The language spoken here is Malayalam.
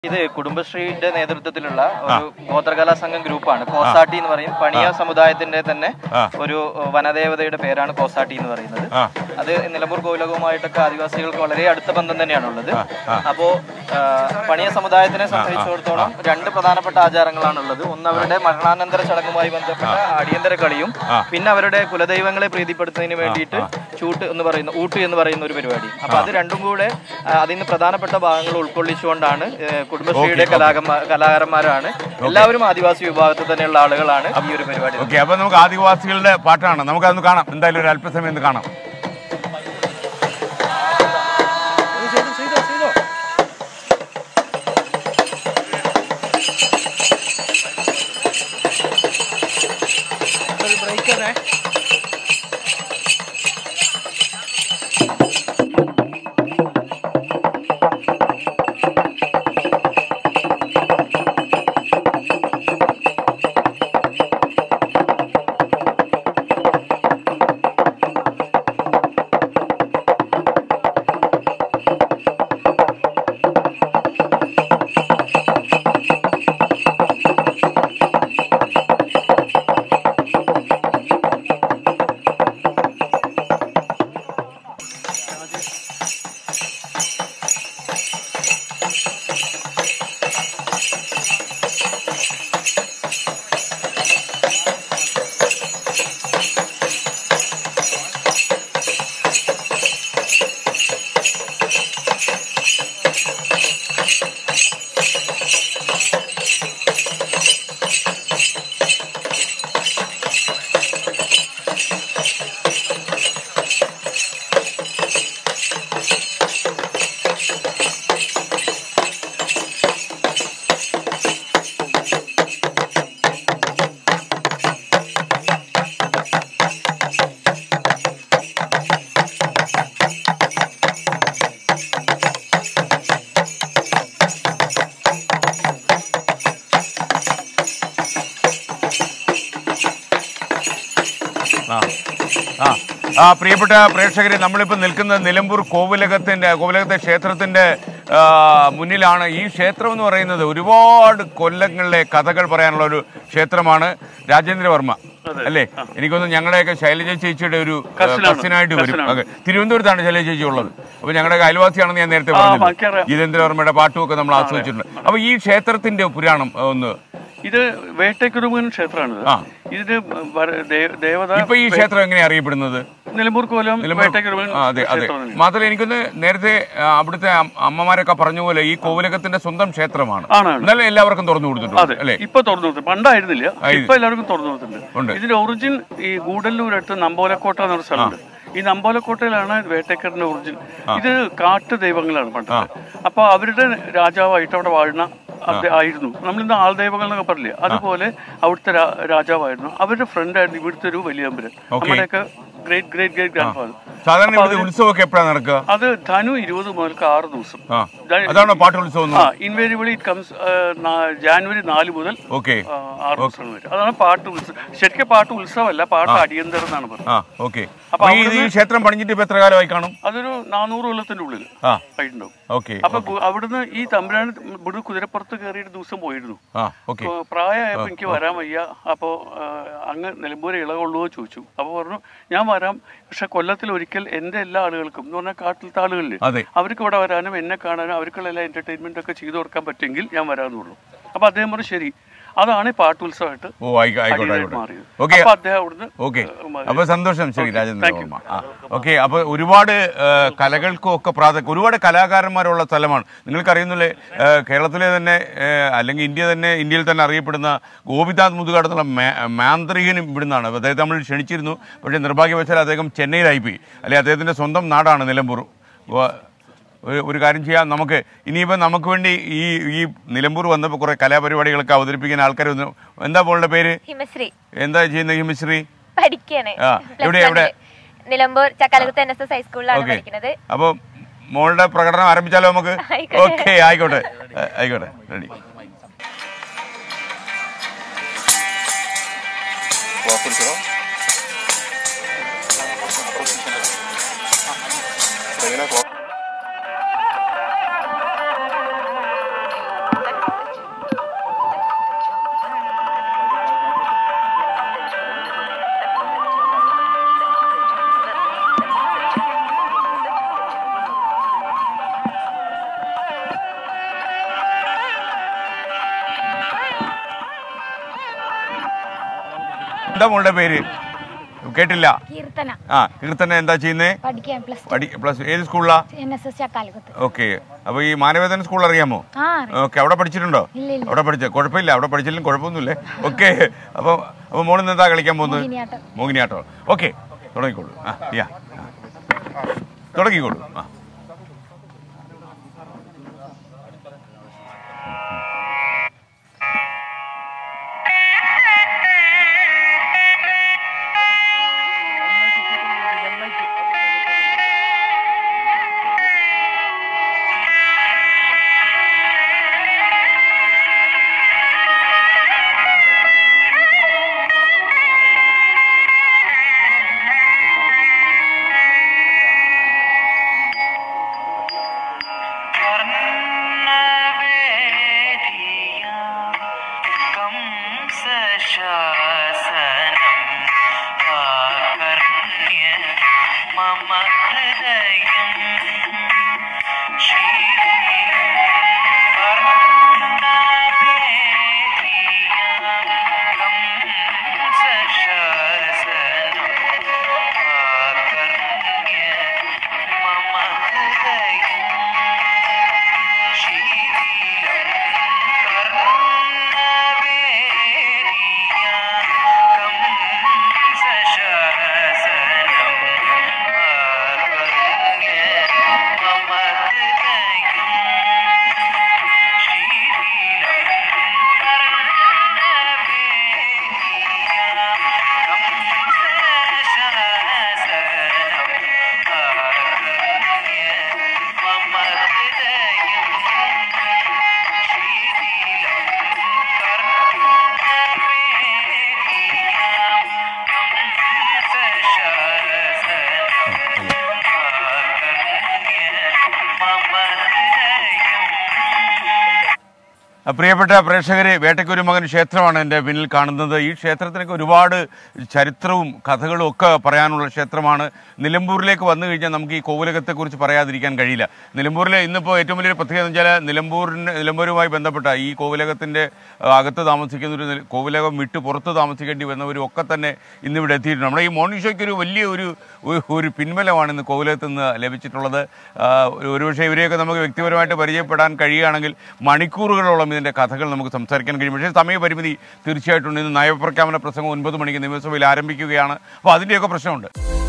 ഇത് കുടുംബശ്രീയുടെ നേതൃത്വത്തിലുള്ള ഒരു ഗോത്രകലാ സംഘം ഗ്രൂപ്പാണ് കോസാട്ടി എന്ന് പറയും പണിയ സമുദായത്തിന്റെ തന്നെ ആ. ഒരു വനദേവതയുടെ പേരാണ് കോസാട്ടി എന്ന് പറയുന്നത് ആ. അത് നിലമ്പൂർ കോവിലകവുമായിട്ടൊക്കെ ആദിവാസികൾക്ക് വളരെ അടുത്ത ബന്ധം തന്നെയാണുള്ളത് അപ്പോ ആ, പണിയ സമുദായത്തിനെ സംബന്ധിച്ചിടത്തോളം രണ്ട് പ്രധാനപ്പെട്ട ആചാരങ്ങളാണുള്ളത് ഒന്ന് അവരുടെ മരണാനന്തര ചടങ്ങുമായി ബന്ധപ്പെട്ട അടിയന്തര കളിയും പിന്നെ അവരുടെ കുലദൈവങ്ങളെ പ്രീതിപ്പെടുത്തുന്നതിന് വേണ്ടിയിട്ട് ചൂട്ട് എന്ന് പറയുന്ന ഊട്ട് എന്ന് പറയുന്ന ഒരു പരിപാടി അപ്പൊ അത് രണ്ടും കൂടെ ആ, അതിന് പ്രധാനപ്പെട്ട ഭാഗങ്ങൾ ഉൾക്കൊള്ളിച്ചുകൊണ്ടാണ് ഏ, കുടുംബശ്രീയുടെ കലാകന്മാ കലാകാരന്മാരാണ് എല്ലാവരും ആദിവാസി വിഭാഗത്തിൽ തന്നെയുള്ള ആളുകളാണ് ഈ ഒരു പരിപാടി ഓക്കെ അപ്പൊ നമുക്ക് ആദിവാസികളുടെ പാട്ടാണ് നമുക്ക് അതൊന്ന് കാണാം എന്തായാലും ഒരു അല്പസമയം ഒന്ന് കാണാം ആ ആ ആ പ്രിയപ്പെട്ട പ്രേക്ഷകരെ നമ്മളിപ്പോൾ നിൽക്കുന്നത് നിലമ്പൂർ കോവിലകത്തിൻ്റെ കോവിലകത്തെ ക്ഷേത്രത്തിൻ്റെ ആ, മുന്നിലാണ് ഈ ക്ഷേത്രം എന്ന് പറയുന്നത് ഒരുപാട് കൊല്ലങ്ങളിലെ കഥകൾ പറയാനുള്ള ഒരു ക്ഷേത്രമാണ് രാജേന്ദ്രവർമ്മ അല്ലേ എനിക്കൊന്ന് ഞങ്ങളുടെയൊക്കെ ശൈലജ ചേച്ചിയുടെ ഒരു ആ, കസിനായിട്ട് വരും അതെ. തിരുവനന്തപുരത്താണ് ശൈലജ ചേച്ചി ഉള്ളത് അപ്പൊ ഞങ്ങളുടെ അയൽവാസിയാണെന്ന് ഞാൻ നേരത്തെ പറഞ്ഞു എനിക്കറിയാം. ജിതേന്ദ്രവർമ്മയുടെ പാട്ടുമൊക്കെ നമ്മൾ ആസ്വദിച്ചിട്ടുണ്ട് അപ്പൊ ഈ ക്ഷേത്രത്തിന്റെ പുരാണം ആ, ഒന്ന് ഇത് വേട്ടക്കുരുമൻ ക്ഷേത്രമാണ് ആ. ഇതിന് വര- ദേ- ദേവത ഇപ്പൊ ഈ ക്ഷേത്രം എങ്ങനെയാ അറിയപ്പെടുന്നത് നിലമ്പൂർ കോലം നിലമ്പൂർ- വേട്ടക്കുരുമൻ ആ, അതെ അതെ ക്ഷേത്രം തന്നെയാണ്. മാത്രമല്ല എനിക്കൊന്ന് നേരത്തെ ആ, അവിടുത്തെ അം- അമ്മമാരൊക്കെ പറഞ്ഞ പോലെ ഈ കോവിലകത്തിന്റെ സ്വന്തം ക്ഷേത്രമാണ് ആണാണ്. എന്നാലും എല്ലാവർക്കും തുറന്നു കൊടുത്തിട്ടുണ്ട് അതെ അല്ലേ ഇപ്പൊ തുറന്നു കൊടുത്തു പണ്ടായിരുന്നില്ല ആ, ഇത്. ഇപ്പൊ എല്ലാവർക്കും തുറന്നു ഉണ്ട്. കൊടുത്തിട്ടുണ്ട് ഇതിന്റെ ഒറിജിൻ ഈ ഗൂഡല്ലൂരടുത്ത് നമ്പോലക്കോട്ട എന്നൊരു സ്ഥലമുണ്ട് ഈ നമ്പോലക്കോട്ടയിലാണ് വേട്ടക്കറിന്റെ ഒറിജിൻ ഇത് കാട്ടു ദൈവങ്ങളാണ് പണ്ടത്തെ അപ്പൊ അവരുടെ രാജാവായിട്ട് അവിടെ വാഴുന്ന അത് ആയിരുന്നു നമ്മളിന്ന് ആൾദൈവങ്ങൾ എന്നൊക്കെ പറഞ്ഞില്ലേ അതുപോലെ അവിടുത്തെ രാ- രാജാവായിരുന്നു അവരുടെ ഫ്രണ്ട് ആയിരുന്നു ഇവിടുത്തെ ഒരു വലിയമ്പരൻ നമ്മുടെയൊക്കെ great great great grandfather സാധാരണ ഇവിടുത്തെ ഉത്സവമൊക്കെ എപ്പോഴാണ് നടക്കുക അത് ധനു ഇരുപത് മുതൽക്ക് ആറ് ദിവസം ആ ധനു- അതാണോ പാട്ടുത്സവം ആ ഇൻവേരിയബിളി ഇറ്റ് കംസ് ജാനുവരി നാല് മുതൽ ഓക്കെ ആ, ആറ് ദിവസങ്ങൾ വരും അതാണ് പാട്ട് ഉത്സവം ശരിക്കും പാട്ട് ഉത്സവമല്ല പാട്ട് അടിയന്തരം എന്നാണ് പറയുന്നത് ആ ഓക്കെ അപ്പൊ ഈ ഈ ക്ഷേത്രം പണിഞ്ഞിട്ട് ഇപ്പൊ എത്ര കാലമായി കാണും അതൊരു നാനൂറ് കൊല്ലത്തിന്റെ ഉള്ളിൽ ആ ആയിട്ടുണ്ടാവും ഓക്കെ അപ്പൊ ഗു- അവിടുന്ന് ഈ തമ്പുരാൻ ഇവിടെ കുതിരപ്പുറത്ത് കയറിയിട്ട് ദിവസം പോയിരുന്നു ആ ഓക്കെ അപ്പൊ പ്രായമായപ്പോ എനിക്ക് വരാൻ വയ്യ അപ്പോ ആ, അങ്ങ് നിലമ്പൂർ ഇളകൊള്ളുവോ ചോദിച്ചു അപ്പൊ പറഞ്ഞു ഞാൻ വരാം പക്ഷെ കൊല്ലത്തിൽ ഒരിക്കൽ എന്റെ എല്ലാ ആളുകൾക്കും എന്ന് പറഞ്ഞാൽ കാട്ടിലത്തെ ആളുകളിൽ അതെ അവർക്ക് ഇവിടെ വരാനും എന്നെ കാണാനും അവർക്കുള്ള എല്ലാ എന്റർടൈൻമെന്റ് ഒക്കെ ചെയ്തു കൊടുക്കാൻ പറ്റുമെങ്കിൽ ഞാൻ വരാമെന്നുള്ളൂ അപ്പൊ അദ്ദേഹം പറഞ്ഞു ശരി അതാണ് ഈ പാട്ടുത്സവമായിട്ട് ഓ ആയിക്കോ- ആയിക്കോട്ടെ അടിയന്തരം ആയിക്കോട്ടെ മാറിയത് ഓക്കെ അപ്പൊ അദ്ദേഹം അവിടുന്ന് ഓക്കെ ഏഹ്, മാറി. അപ്പൊ സന്തോഷം ശരി Okay, Rajendra thank you. Varma ആ ഓക്കെ അപ്പൊ ഒരുപാട് ഏഹ്, കലകൾക്കും ഒക്കെ പ്രാധാന്യം ഒരുപാട് കലാകാരന്മാരുള്ള സ്ഥലമാണ് നിങ്ങൾക്കറിയുന്നില്ലേ ഏഹ്, കേരളത്തിലെ തന്നെ ഏഹ്, അല്ലെങ്കിൽ ഇന്ത്യ തന്നെ ഇന്ത്യയിൽ തന്നെ അറിയപ്പെടുന്ന ഗോപിനാഥ് മുതുകാട് എന്നുള്ള മാ- മാന്ത്രികനും ഇവിടുന്നാണ് അപ്പൊ അദ്ദേഹത്തെ നമ്മൾ ക്ഷണിച്ചിരുന്നു പക്ഷേ നിർഭാഗ്യവശാൽ അദ്ദേഹം ചെന്നൈയിലായിപ്പോയി അല്ലെ അദ്ദേഹത്തിന്റെ സ്വന്തം നാടാണ് നിലമ്പൂർ ഗോ- ഒരു- ഒരു കാര്യം ചെയ്യാം നമുക്ക് ഇനിയിപ്പോൾ നമുക്ക് വേണ്ടി ഈ ഈ നിലമ്പൂർ വന്നപ്പോൾ കുറേ കലാപരിപാടികളൊക്കെ അവതരിപ്പിക്കുന്ന ആൾക്കാർ വന്നു എന്താ മോളുടെ പേര് ഹിമശ്രീ എന്താ ചെയ്യുന്നത് ഹിമശ്രീ പഠിക്കാണ് ആ, Plus എവിടെ, one എവിടെ? ല്. Nilambur Chakkalakuth N S S ഹൈസ്കൂളിലാണ് ഓക്കെ പഠിക്കുന്നത് അപ്പോൾ മോളുടെ പ്രകടനം ആരംഭിച്ചാലോ നമുക്ക് ആയിക്കോട്ടെ. ഓക്കെ ആയിക്കോട്ടെ ആ, ആയിക്കോട്ടെ റെഡി എന്താ മോളുടെ പേര് കേട്ടില്ല കീർത്തന ആ കീർത്തന എന്താ ചെയ്യുന്നേ പഠിക്കാൻ പ്ലസ് പഠി പ്ലസ് ഏത് സ്കൂളിലാ N S S Chakkalakath okay അപ്പൊ ഈ മാനവേദന സ്കൂൾ അറിയാമോ ആ ഓക്കെ അവിടെ പഠിച്ചിട്ടുണ്ടോ ഇല്ല, ഇല്ല. അവിടെ പഠിച്ച കുഴപ്പമില്ല അവിടെ പഠിച്ചില്ലെങ്കിൽ കുഴപ്പമൊന്നുമില്ലേ ഓക്കെ അപ്പൊ അപ്പൊ മോളിന്ന് എന്താ കളിക്കാൻ പോകുന്നത് മോഹിനിയാട്ടം. മോഹിനിയാട്ടോ ഓക്കെ തുടങ്ങിക്കോളൂ ആ യാ ആ. തുടങ്ങിക്കോളൂ ആ മമ ഹൃദയം പ്രിയപ്പെട്ട പ്രേക്ഷകരെ വേട്ടയ്ക്കൊരു മകൻ ക്ഷേത്രമാണ് എൻ്റെ പിന്നിൽ കാണുന്നത് ഈ ക്ഷേത്രത്തിനൊക്കെ ഒരുപാട് ചരിത്രവും കഥകളും ഒക്കെ പറയാനുള്ള ക്ഷേത്രമാണ് നിലമ്പൂരിലേക്ക് വന്നു കഴിഞ്ഞാൽ നമുക്ക് ഈ കോവിലകത്തെക്കുറിച്ച് പറയാതിരിക്കാൻ കഴിയില്ല നിലമ്പൂരിലെ ഇന്നിപ്പോൾ ഏറ്റവും വലിയൊരു പ്രത്യേകത എന്ന് വെച്ചാൽ നിലമ്പൂരിന് നിലമ്പൂരുമായി ബന്ധപ്പെട്ട ഈ കോവിലകത്തിൻ്റെ അകത്ത് താമസിക്കുന്നവർ നില- കോവിലകം വിട്ട് പുറത്ത് താമസിക്കേണ്ടി വന്നവരും ഒക്കെ തന്നെ ഇന്നിവിടെ എത്തിയിട്ടുണ്ട് നമ്മുടെ ഈ മോർണിംഗ് ഷോയ്ക്ക് ഒരു വലിയ ഒരു ഒരു- ഒരു പിൻബലമാണ് ഇന്ന് കോവിലകത്ത് നിന്ന് ലഭിച്ചിട്ടുള്ളത് ആ, ഒരു- ഒരുപക്ഷെ ഇവരെയൊക്കെ നമുക്ക് വ്യക്തിപരമായിട്ട് പരിചയപ്പെടാൻ കഴിയുകയാണെങ്കിൽ മണിക്കൂറുകളോളം ഇതിൻ്റെ കഥകൾ നമുക്ക് സംസാരിക്കാൻ കഴിയും പക്ഷേ സമയപരിമിതി തീർച്ചയായിട്ടും ഇന്ന് നയപ്രഖ്യാപന പ്രസംഗം ഒൻപത് മണിക്ക് നിയമസഭയിൽ ആരംഭിക്കുകയാണ് അപ്പോൾ അതിൻ്റെയൊക്കെ പ്രശ്നമുണ്ട്